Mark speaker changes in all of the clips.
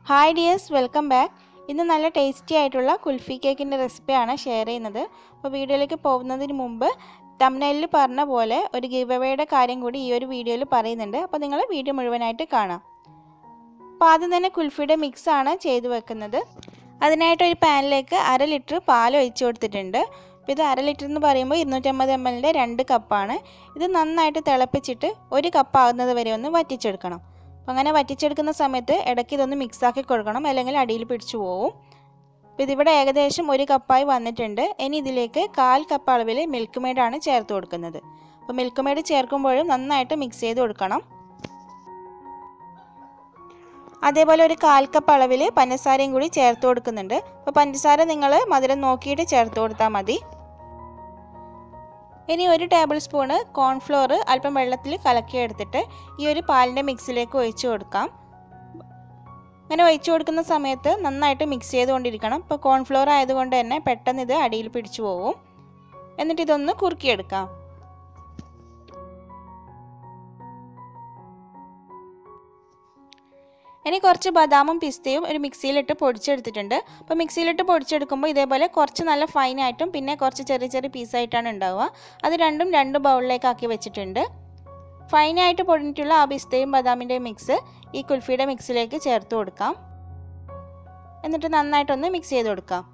Speaker 1: hi dears welcome back ഇന്ന് നല്ല tasty ആയിട്ടുള്ള കുൽഫി കേക്കിൻ്റെ റെസിപ്പിയാണ് ഷെയർ ചെയ്യുന്നത് അപ്പോൾ വീഡിയോയിലേക്ക് പോകുന്നതിന് മുമ്പ് തമ്നയിലിൽ പറഞ്ഞ പോലെ ഒരു ഗിവ് അവയുടെ കാര്യം കൂടി ഈ ഒരു വീഡിയോയിൽ പറയുന്നുണ്ട് അപ്പോൾ നിങ്ങൾ വീഡിയോ മുഴുവനായിട്ട് കാണാം അപ്പോൾ ആദ്യം തന്നെ കുൽഫിയുടെ മിക്സാണ് ചെയ്തു വെക്കുന്നത് അതിനായിട്ട് ഒരു പാനിലേക്ക് അര ലിറ്റർ പാൽ ഒഴിച്ചു കൊടുത്തിട്ടുണ്ട് അപ്പോൾ ഇത് അര ലിറ്റർ എന്ന് പറയുമ്പോൾ ഇരുന്നൂറ്റമ്പത് എം എല്ലിൻ്റെ രണ്ട് കപ്പാണ് ഇത് നന്നായിട്ട് തിളപ്പിച്ചിട്ട് ഒരു കപ്പ് ആകുന്നത് വരെ ഒന്ന് വറ്റിച്ചെടുക്കണം അപ്പം അങ്ങനെ വറ്റിച്ചെടുക്കുന്ന സമയത്ത് ഇടയ്ക്ക് ഇതൊന്ന് മിക്സാക്കി കൊടുക്കണം അല്ലെങ്കിൽ അടിയിൽ പിടിച്ചു പോവും അപ്പോൾ ഇതിവിടെ ഏകദേശം ഒരു കപ്പായി വന്നിട്ടുണ്ട് ഇനി ഇതിലേക്ക് കാൽ കപ്പ് അളവിൽ മിൽക്ക് മെയ്ഡാണ് ചേർത്ത് കൊടുക്കുന്നത് അപ്പോൾ മിൽക്ക് മെയ്ഡ് ചേർക്കുമ്പോഴും നന്നായിട്ട് മിക്സ് ചെയ്ത് കൊടുക്കണം അതേപോലെ ഒരു കാൽ കപ്പ് അളവിൽ പഞ്ചസാരയും കൂടി ചേർത്ത് കൊടുക്കുന്നുണ്ട് അപ്പോൾ പഞ്ചസാര നിങ്ങൾ മധുരം നോക്കിയിട്ട് ചേർത്ത് കൊടുത്താൽ മതി ഇനി ഒരു ടേബിൾ സ്പൂണ് കോൺഫ്ലോർ അല്പം വെള്ളത്തിൽ കലക്കിയെടുത്തിട്ട് ഈ ഒരു പാലിൻ്റെ മിക്സിലേക്ക് ഒഴിച്ചു കൊടുക്കാം അങ്ങനെ ഒഴിച്ചു കൊടുക്കുന്ന സമയത്ത് നന്നായിട്ട് മിക്സ് ചെയ്തുകൊണ്ടിരിക്കണം ഇപ്പോൾ കോൺഫ്ലോർ ആയതുകൊണ്ട് തന്നെ പെട്ടെന്ന് ഇത് അടിയിൽ പിടിച്ചു പോകും എന്നിട്ട് ഇതൊന്ന് കുറുക്കിയെടുക്കാം ഇനി കുറച്ച് ബദാമും പിസ്തയും ഒരു മിക്സിയിലിട്ട് പൊടിച്ചെടുത്തിട്ടുണ്ട് അപ്പോൾ മിക്സിയിലിട്ട് പൊടിച്ചെടുക്കുമ്പോൾ ഇതേപോലെ കുറച്ച് നല്ല ഫൈനായിട്ടും പിന്നെ കുറച്ച് ചെറിയ ചെറിയ പീസായിട്ടാണ് ഉണ്ടാവുക അത് രണ്ടും രണ്ട് ബൗളിലേക്ക് ആക്കി വെച്ചിട്ടുണ്ട് ഫൈനായിട്ട് പൊടിഞ്ഞിട്ടുള്ള ആ പിസ്തയും ബദാമിൻ്റെയും മിക്സ് ഈ കുൽഫിയുടെ മിക്സിലേക്ക് ചേർത്ത് കൊടുക്കാം എന്നിട്ട് നന്നായിട്ടൊന്ന് മിക്സ് ചെയ്ത് കൊടുക്കാം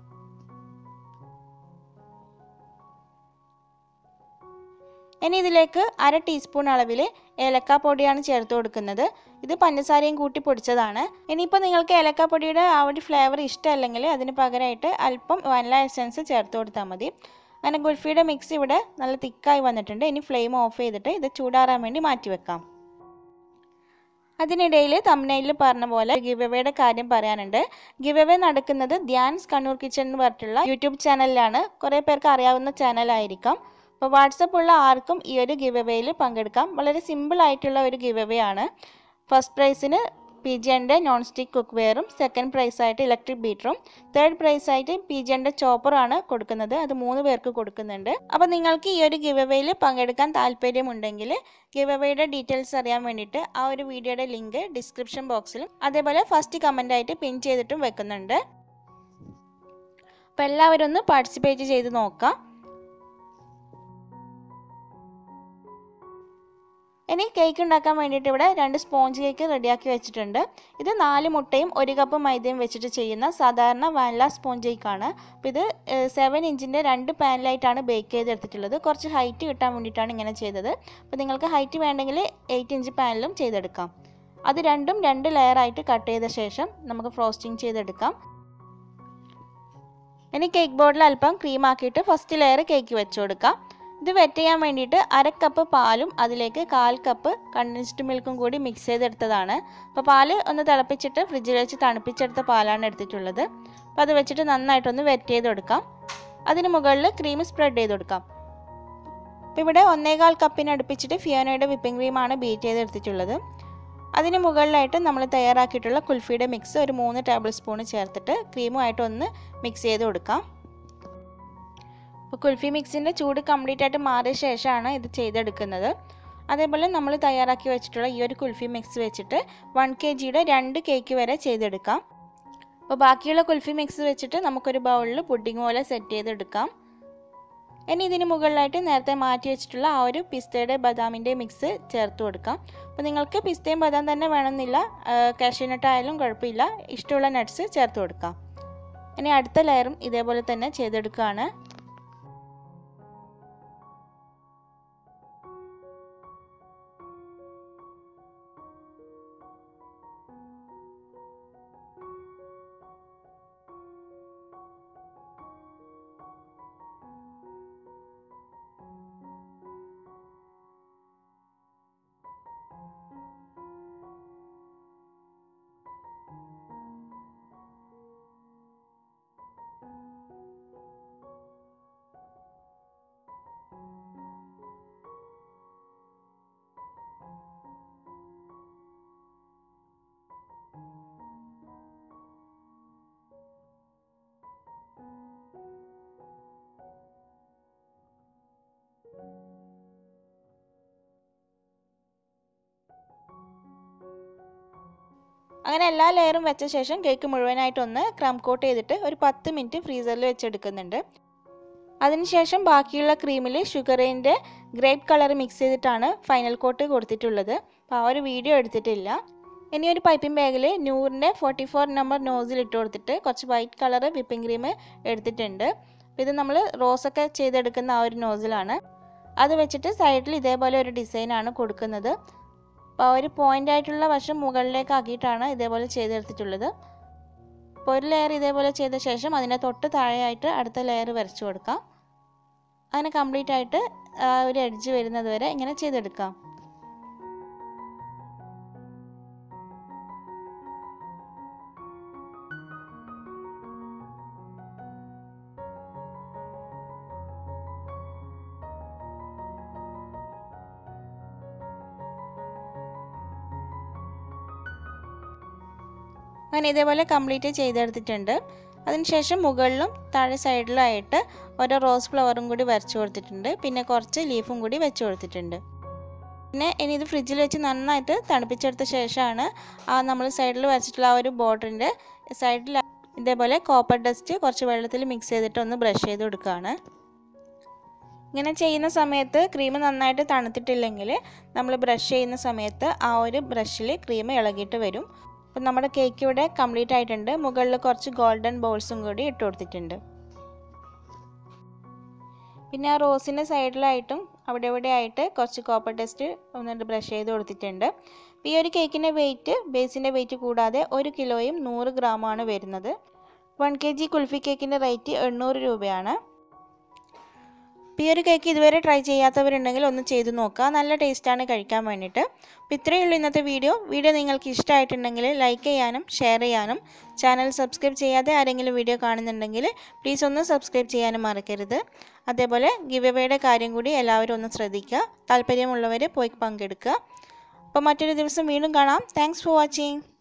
Speaker 1: ഇനി ഇതിലേക്ക് അര ടീസ്പൂൺ അളവിൽ ഏലക്ക പൊടിയാണ് ചേർത്ത് കൊടുക്കുന്നത് ഇത് പഞ്ചസാരയും കൂട്ടി പൊടിച്ചതാണ് ഇനിയിപ്പോൾ നിങ്ങൾക്ക് ഏലക്ക പൊടിയുടെ ആ ഒരു ഫ്ലേവർ ഇഷ്ടമല്ലെങ്കിൽ അതിന് പകരമായിട്ട് അല്പം വനില എസൻസ് ചേർത്ത് കൊടുത്താൽ മതി അങ്ങനെ ഗുൽഫിയുടെ മിക്സ് ഇവിടെ നല്ല തിക്കായി വന്നിട്ടുണ്ട് ഇനി ഫ്ലെയിം ഓഫ് ചെയ്തിട്ട് ഇത് ചൂടാറാൻ വേണ്ടി മാറ്റി വെക്കാം അതിനിടയിൽ തമ്നയിൽ പറഞ്ഞ പോലെ ഗിവ് അവയുടെ കാര്യം പറയാനുണ്ട് ഗിവ് അവേ നടക്കുന്നത് ധ്യാൻസ് കണ്ണൂർ കിച്ചൺ എന്ന് പറഞ്ഞിട്ടുള്ള യൂട്യൂബ് ചാനലിലാണ് കുറേ പേർക്ക് അറിയാവുന്ന ചാനലായിരിക്കാം അപ്പോൾ വാട്സപ്പ് ഉള്ള ആർക്കും ഈ ഒരു ഗിവ് അവേയിൽ പങ്കെടുക്കാം വളരെ സിമ്പിൾ ആയിട്ടുള്ള ഒരു ഗിവ് അവേ ആണ് ഫസ്റ്റ് പ്രൈസിന് പി ജിൻ്റെ നോൺ സ്റ്റിക്ക് കുക്ക് വെയറും സെക്കൻഡ് പ്രൈസായിട്ട് ഇലക്ട്രിക് ബീറ്ററും തേർഡ് പ്രൈസായിട്ട് പി ജിൻ്റെ ചോപ്പറാണ് കൊടുക്കുന്നത് അത് മൂന്ന് പേർക്ക് കൊടുക്കുന്നുണ്ട് അപ്പോൾ നിങ്ങൾക്ക് ഈ ഒരു ഗിവ് അവേയിൽ പങ്കെടുക്കാൻ താല്പര്യമുണ്ടെങ്കിൽ ഗിവ് അവേയുടെ ഡീറ്റെയിൽസ് അറിയാൻ വേണ്ടിയിട്ട് ആ ഒരു വീഡിയോയുടെ ലിങ്ക് ഡിസ്ക്രിപ്ഷൻ ബോക്സിലും അതേപോലെ ഫസ്റ്റ് കമൻ്റായിട്ട് പിൻ ചെയ്തിട്ടും വെക്കുന്നുണ്ട് അപ്പോൾ എല്ലാവരും ഒന്ന് പാർട്ടിസിപ്പേറ്റ് ചെയ്ത് നോക്കാം ഇനി കേക്ക് ഉണ്ടാക്കാൻ വേണ്ടിയിട്ട് ഇവിടെ രണ്ട് സ്പോഞ്ച് കേക്ക് റെഡിയാക്കി വെച്ചിട്ടുണ്ട് ഇത് നാല് മുട്ടയും ഒരു കപ്പ് മൈദയും വെച്ചിട്ട് ചെയ്യുന്ന സാധാരണ വാനില സ്പോഞ്ച് കേക്കാണ് അപ്പോൾ ഇത് സെവൻ ഇഞ്ചിൻ്റെ രണ്ട് പാനിലായിട്ടാണ് ബേക്ക് ചെയ്തെടുത്തിട്ടുള്ളത് കുറച്ച് ഹൈറ്റ് കിട്ടാൻ വേണ്ടിയിട്ടാണ് ഇങ്ങനെ ചെയ്തത് അപ്പോൾ നിങ്ങൾക്ക് ഹൈറ്റ് വേണ്ടെങ്കിൽ എയ്റ്റ് ഇഞ്ച് പാനിലും ചെയ്തെടുക്കാം അത് രണ്ടും രണ്ട് ലെയറായിട്ട് കട്ട് ചെയ്ത ശേഷം നമുക്ക് ഫ്രോസ്റ്റിംഗ് ചെയ്തെടുക്കാം ഇനി കേക്ക് ബോർഡിൽ അല്പം ക്രീം ആക്കിയിട്ട് ഫസ്റ്റ് ലെയർ കേക്ക് വെച്ച് കൊടുക്കാം ഇത് വെറ്റ് ചെയ്യാൻ വേണ്ടിയിട്ട് അര കപ്പ് പാലും അതിലേക്ക് കാൽ കപ്പ് കണ്ടൻസ്ഡ് മിൽക്കും കൂടി മിക്സ് ചെയ്തെടുത്തതാണ് അപ്പോൾ പാല് ഒന്ന് തിളപ്പിച്ചിട്ട് ഫ്രിഡ്ജിൽ വെച്ച് തണുപ്പിച്ചെടുത്ത പാലാണ് എടുത്തിട്ടുള്ളത് അപ്പോൾ അത് വെച്ചിട്ട് നന്നായിട്ടൊന്ന് വെറ്റ് ചെയ്ത് കൊടുക്കാം അതിന് മുകളിൽ ക്രീം സ്പ്രെഡ് ചെയ്ത് കൊടുക്കാം അപ്പോൾ ഇവിടെ ഒന്നേകാൽ കപ്പിന് അടുപ്പിച്ചിട്ട് ഫിയോനയുടെ വിപ്പിംഗ് ക്രീമാണ് ബീറ്റ് ചെയ്തെടുത്തിട്ടുള്ളത് അതിന് മുകളിലായിട്ട് നമ്മൾ തയ്യാറാക്കിയിട്ടുള്ള കുൽഫിയുടെ മിക്സ് ഒരു മൂന്ന് ടേബിൾ സ്പൂൺ ചേർത്തിട്ട് ക്രീമുമായിട്ട് ഒന്ന് മിക്സ് ചെയ്ത് കൊടുക്കാം അപ്പോൾ കുൽഫി മിക്സിൻ്റെ ചൂട് കംപ്ലീറ്റ് ആയിട്ട് മാറിയ ശേഷമാണ് ഇത് ചെയ്തെടുക്കുന്നത് അതേപോലെ നമ്മൾ തയ്യാറാക്കി വെച്ചിട്ടുള്ള ഈ ഒരു കുൽഫി മിക്സ് വെച്ചിട്ട് വൺ കെ ജിയുടെ രണ്ട് കേക്ക് വരെ ചെയ്തെടുക്കാം അപ്പോൾ ബാക്കിയുള്ള കുൽഫി മിക്സ് വെച്ചിട്ട് നമുക്കൊരു ബൗളിൽ പുഡിംഗ് പോലെ സെറ്റ് ചെയ്തെടുക്കാം ഇനി ഇതിന് മുകളിലായിട്ട് നേരത്തെ മാറ്റി വെച്ചിട്ടുള്ള ആ ഒരു പിസ്തയുടെ ബദാമിൻ്റെ മിക്സ് ചേർത്ത് കൊടുക്കാം അപ്പോൾ നിങ്ങൾക്ക് പിസ്തയും ബദാം തന്നെ വേണമെന്നില്ല കാഷ്യൂനട്ട് ആയാലും കുഴപ്പമില്ല ഇഷ്ടമുള്ള നട്ട്സ് ചേർത്ത് കൊടുക്കാം ഇനി അടുത്ത ലെയറും ഇതേപോലെ തന്നെ ചെയ്തെടുക്കുകയാണ് അങ്ങനെ എല്ലാ ലെയറും വെച്ച ശേഷം കേക്ക് മുഴുവനായിട്ടൊന്ന് ക്രം കോട്ട് ചെയ്തിട്ട് ഒരു പത്ത് മിനിറ്റ് ഫ്രീസറിൽ വെച്ചെടുക്കുന്നുണ്ട് അതിനുശേഷം ബാക്കിയുള്ള ക്രീമിൽ ഷുഗറിൻ്റെ ഗ്രേപ്പ് കളർ മിക്സ് ചെയ്തിട്ടാണ് ഫൈനൽ കോട്ട് കൊടുത്തിട്ടുള്ളത് അപ്പോൾ ആ ഒരു വീഡിയോ എടുത്തിട്ടില്ല ഇനി ഒരു പൈപ്പിംഗ് ബാഗിൽ നൂറിൻ്റെ ഫോർട്ടി ഫോർ നമ്പർ നോസിൽ ഇട്ട് കൊടുത്തിട്ട് കുറച്ച് വൈറ്റ് കളർ വിപ്പിംഗ് ക്രീം എടുത്തിട്ടുണ്ട് അപ്പോൾ ഇത് നമ്മൾ റോസൊക്കെ ചെയ്തെടുക്കുന്ന ആ ഒരു നോസിലാണ് അത് വെച്ചിട്ട് സൈഡിൽ ഇതേപോലെ ഒരു ഡിസൈനാണ് കൊടുക്കുന്നത് അപ്പോൾ ആ ഒരു പോയിൻ്റ് ആയിട്ടുള്ള വശം മുകളിലേക്ക് ആക്കിയിട്ടാണ് ഇതേപോലെ ചെയ്തെടുത്തിട്ടുള്ളത് അപ്പോൾ ഒരു ലെയർ ഇതേപോലെ ചെയ്ത ശേഷം അതിനെ തൊട്ട് താഴെയായിട്ട് അടുത്ത ലെയർ വരച്ചു കൊടുക്കാം അങ്ങനെ കംപ്ലീറ്റ് ആയിട്ട് ആ ഒരു എഡ്ജ് വരുന്നത് വരെ ഇങ്ങനെ ചെയ്തെടുക്കാം അങ്ങനെ ഇതേപോലെ കംപ്ലീറ്റ് ചെയ്തെടുത്തിട്ടുണ്ട് അതിനുശേഷം മുകളിലും താഴെ സൈഡിലായിട്ട് ഓരോ റോസ് ഫ്ലവറും കൂടി വരച്ചു കൊടുത്തിട്ടുണ്ട് പിന്നെ കുറച്ച് ലീഫും കൂടി വെച്ച് കൊടുത്തിട്ടുണ്ട് പിന്നെ ഇനി ഇത് ഫ്രിഡ്ജിൽ വെച്ച് നന്നായിട്ട് തണുപ്പിച്ചെടുത്ത ശേഷമാണ് ആ നമ്മൾ സൈഡിൽ വരച്ചിട്ടുള്ള ആ ഒരു ബോർഡറിൻ്റെ സൈഡിൽ ഇതേപോലെ കോപ്പർ ഡസ്റ്റ് കുറച്ച് വെള്ളത്തിൽ മിക്സ് ചെയ്തിട്ട് ഒന്ന് ബ്രഷ് ചെയ്ത് കൊടുക്കുകയാണ് ഇങ്ങനെ ചെയ്യുന്ന സമയത്ത് ക്രീം നന്നായിട്ട് തണുത്തിട്ടില്ലെങ്കിൽ നമ്മൾ ബ്രഷ് ചെയ്യുന്ന സമയത്ത് ആ ഒരു ബ്രഷിൽ ക്രീം ഇളകിയിട്ട് വരും അപ്പം നമ്മുടെ കേക്ക് ഇവിടെ കംപ്ലീറ്റ് ആയിട്ടുണ്ട് മുകളിൽ കുറച്ച് ഗോൾഡൻ ബോൾസും കൂടി ഇട്ട് കൊടുത്തിട്ടുണ്ട് പിന്നെ ആ റോസിൻ്റെ സൈഡിലായിട്ടും അവിടെ ഇവിടെ ആയിട്ട് കുറച്ച് കോപ്പർ ടെസ്റ്റ് ഒന്നിട്ട് ബ്രഷ് ചെയ്ത് കൊടുത്തിട്ടുണ്ട് ഈ ഒരു കേക്കിൻ്റെ വെയിറ്റ് ബേസിൻ്റെ വെയിറ്റ് കൂടാതെ ഒരു കിലോയും നൂറ് ഗ്രാമാണ് വരുന്നത് വൺ കെ ജി കുൽഫി കേക്കിൻ്റെ റേറ്റ് എണ്ണൂറ് രൂപയാണ് അപ്പോൾ ഈ ഒരു കേക്ക് ഇതുവരെ ട്രൈ ചെയ്യാത്തവരുണ്ടെങ്കിൽ ഒന്ന് ചെയ്ത് നോക്കുക നല്ല ടേസ്റ്റാണ് കഴിക്കാൻ വേണ്ടിയിട്ട് അപ്പോൾ ഇത്രയേ ഉള്ളൂ ഇന്നത്തെ വീഡിയോ വീഡിയോ നിങ്ങൾക്ക് ഇഷ്ടമായിട്ടുണ്ടെങ്കിൽ ലൈക്ക് ചെയ്യാനും ഷെയർ ചെയ്യാനും ചാനൽ സബ്സ്ക്രൈബ് ചെയ്യാതെ ആരെങ്കിലും വീഡിയോ കാണുന്നുണ്ടെങ്കിൽ പ്ലീസ് ഒന്ന് സബ്സ്ക്രൈബ് ചെയ്യാനും മറക്കരുത് അതേപോലെ ഗിവ് എവേയുടെ കാര്യം കൂടി എല്ലാവരും ഒന്ന് ശ്രദ്ധിക്കുക താല്പര്യമുള്ളവർ പോയി പങ്കെടുക്കുക അപ്പോൾ മറ്റൊരു ദിവസം വീണ്ടും കാണാം താങ്ക്സ് ഫോർ വാച്ചിങ്